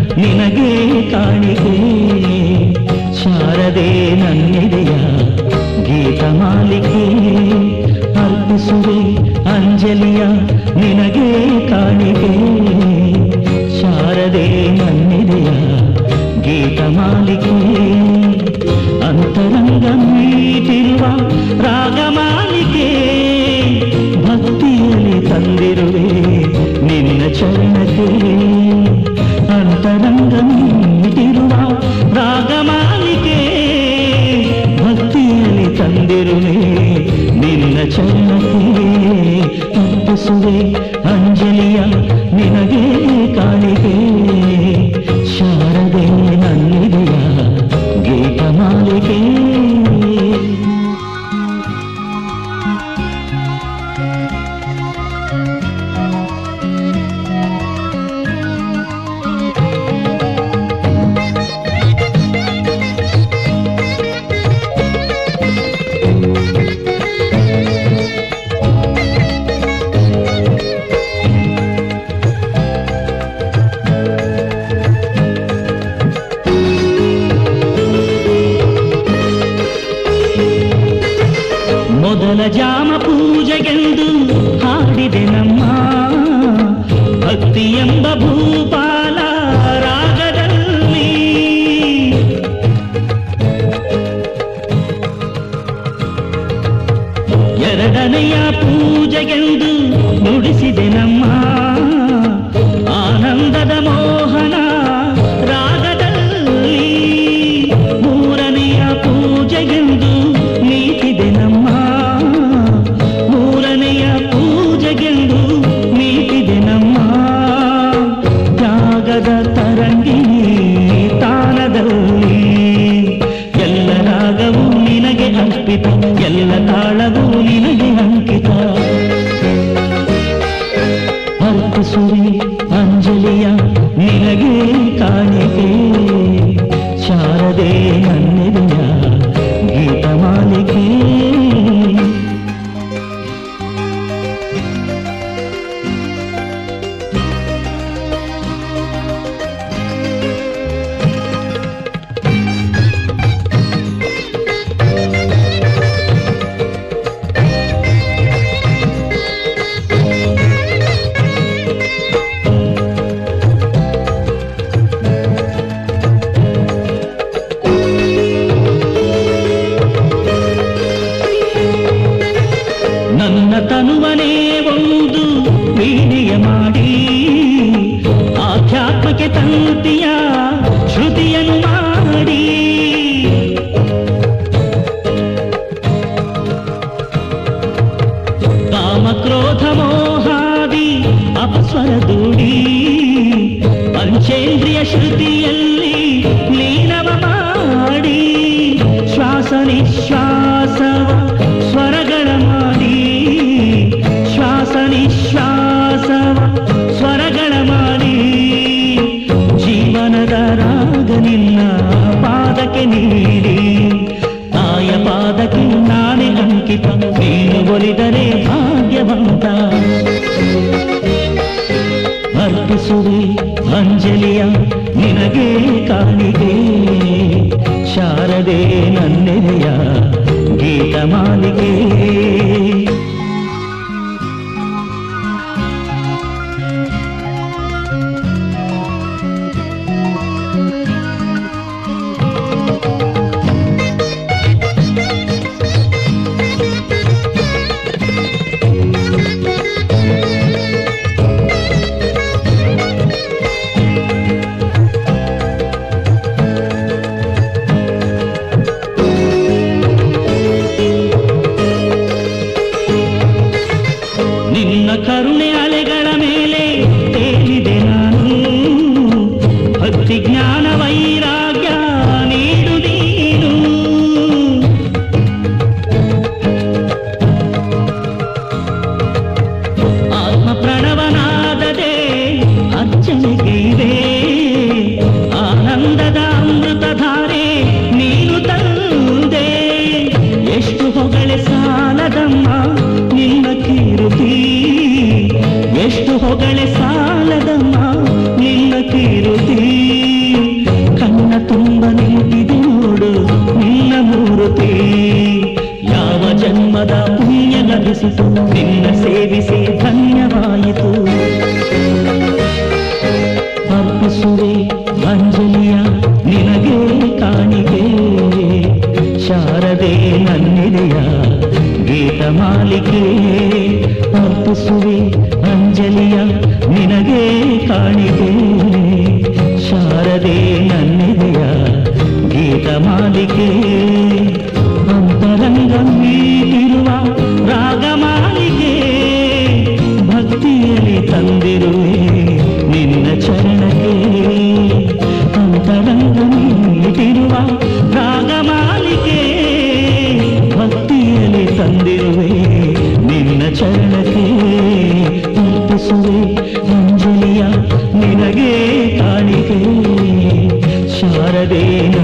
ನಿನಗೆ ಕಾಣಿಕೆ ಶಾರದೆ ನನ್ನೆದೆಯ ಗೀತ ಮಾಲಿಕೆ ಅರ್ಪಿಸುವೆ ಅಂಜಲಿಯ ನಿನಗೆ ಕಾಣಿಕೆ ಶಾರದೆ ನನ್ನೆದೆಯ ಗೀತ ಮಾಲಿಕೆ ಅಂತರಂಗ ಮೀಟಿರುವ ರಾಗಮಾಲಿಕೆ ಭಕ್ತಿಯಲ್ಲಿ ತಂದಿರುವೆ ನಿನ್ನ ಚರಣಕ್ಕೆ ಅಂತರಂಗ ಮೀಟಿರುವ ರಾಗಮಾಲಿಕೆ ಭಕ್ತಿಯಲ್ಲಿ ತಂದಿರುವೆ ನಿನ್ನ ಚರಣಕ್ಕೆ ಅರ್ಪಿಸುವೆ ಅಂಜಲಿಯ ನಿನಗೆ ಕಾಣಿಕೆ ಶಾರದೆ ನನ್ನಿದೆಯ ಗೀತ ಮಾಲಿಕೆ ಮೊದಲ ಜಾಮ ಪೂಜೆಗೆಂದು ಹಾಡಿದೆ ನಮ್ಮ ಭಕ್ತಿ ಎಂಬ ಭೂಪಾಲ ರಾಗದಲ್ಲಿ ಎರಡನೆಯ ಪೂಜೆಗೆಂದು ನುಡಿಸಿದೆ ನಮ್ಮ ಆನಂದದ ಮೋಹನ ರಾಗದಲ್ಲಿ ಮೂರನೆಯ ಪೂಜೆಗೆಂದು ನೀತಿದೆ ನಮ್ಮ ಮೂರನೆಯ ಪೂಜೆಗೆಂದು ನೀತಿದೆ ನಮ್ಮ ತ್ಯಾಗದ ತರಂಗಿಣಿ ತಾನದಲ್ಲಿ ಎಲ್ಲ ರಾಗವು ನಿನಗೆ ಅರ್ಪಿತ ಎಲ್ಲ ತಾಳವು ನಿನಗೆ ಅಂಕಿತ ಅರ್ಪಿಸುವೆ ಅಂಜಲಿಯ ನಿನಗೆ ಕಾಣಿಕೆ ಶಾರದೆ ನನ್ನೆದೆಯ ಗೀತ ಮಾಲಿಕೆ ನನ್ನ ತನುವನೇ ಒಂದು ವೀಣೆಯ ಮಾಡಿ ಆಧ್ಯಾತ್ಮಕ್ಕೆ ತಂತಿಯ ಶ್ರುತಿಯನ್ನು ಮಾಡಿ ಕಾಮ ಕ್ರೋಧ ಮೋಹಾದಿ ಅಪಸ್ವರ ದೂಡಿ ಪಂಚೇಂದ್ರಿಯ ಶ್ರುತಿಯಲ್ಲಿ ಲೀನವ ಮಾಡಿ ಶ್ವಾಸ ನಿಶ್ವಾಸವ ಸ್ವರಗಳ ಮಾಡಿ ಶ್ವಾಸ ನಿಶ್ವಾಸವ ಸ್ವರಗಳ ಮಾಡಿ ಜೀವನದ ರಾಗ ನಿನ್ನ ಪಾದಕ್ಕೆ ನೀಡಿ ತಾಯ ಪಾದಕ್ಕೆ ನಾನೇ ಅಂಕಿತ ನೀನು ಒಲಿದರೆ ಭಾಗ್ಯವಂತ ಅರ್ಪಿಸುವೆ ಅಂಜಲಿಯ ನಿನಗೆ ಕಾಣಿಕೆ ಶಾರದೆ ನನ್ನೆದೆಯ ಗೀತ ಮಾಲಿಕೆ ನಿನ್ನ ಕರುಣೆ ಅಲೆಗಳ ಮೇಲೆ ತೇಲಿದೆ ನಾನು ಭಕ್ತಿ ಜ್ಞಾನ ವೈರಾಗ್ಯ ನೀಡು ನೀನು ಆತ್ಮ ಪ್ರಣವನಾದದೆ ಅರ್ಚನೆಗೆ ಇದೆ ಆನಂದದ ಅಮೃತಧಾರೆ ನೀನು ತಂದೆ ಎಷ್ಟು ಹೊಗಳೆ ಸಾಲದಮ್ಮ ನಿನ್ನ ಕೀರುತಿ ಎಷ್ಟು ಹೊಗಳೆ ಸಾಲದಮ್ಮ ನಿನ್ನ ಕೀರುತಿ ಅನಿಸಿತು ನಿನ್ನ ಸೇವಿಸಿ ಧನ್ಯವಾಯಿತು ಅರ್ಪಿಸುವೆ ಅಂಜಲಿಯ ನಿನಗೆ ಕಾಣಿಕೆ ಶಾರದೆ ನನ್ನಿದೆಯ ಗೀತ ಮಾಲಿಕೆ ಅರ್ಪಿಸುವೆ ಅಂಜಲಿಯ ನಿನಗೆ ಕಾಣಿಕೆ ಶಾರದೆ ನನ್ನಿದೆಯ ಗೀತ ಮಾಲಿಕೆ ಅಂತರಂಗ ಮೀಟಿರುವ ರಾಗಮಾಲಿಕೆ ಭಕ್ತಿಯಲ್ಲಿ ತಂದಿರುವೆ ನಿನ್ನ ಚರಣಕ್ಕೆ ಅಂತರಂಗ ಮೀಟಿರುವ ರಾಗಮಾಲಿಕೆ ಭಕ್ತಿಯಲ್ಲಿ ತಂದಿರುವೆ ನಿನ್ನ ಚರಣಕ್ಕೆ ಅರ್ಪಿಸುವೆ ಅಂಜಲಿಯ ನಿನಗೆ ಕಾಣಿಕೆ ಶಾರದೆ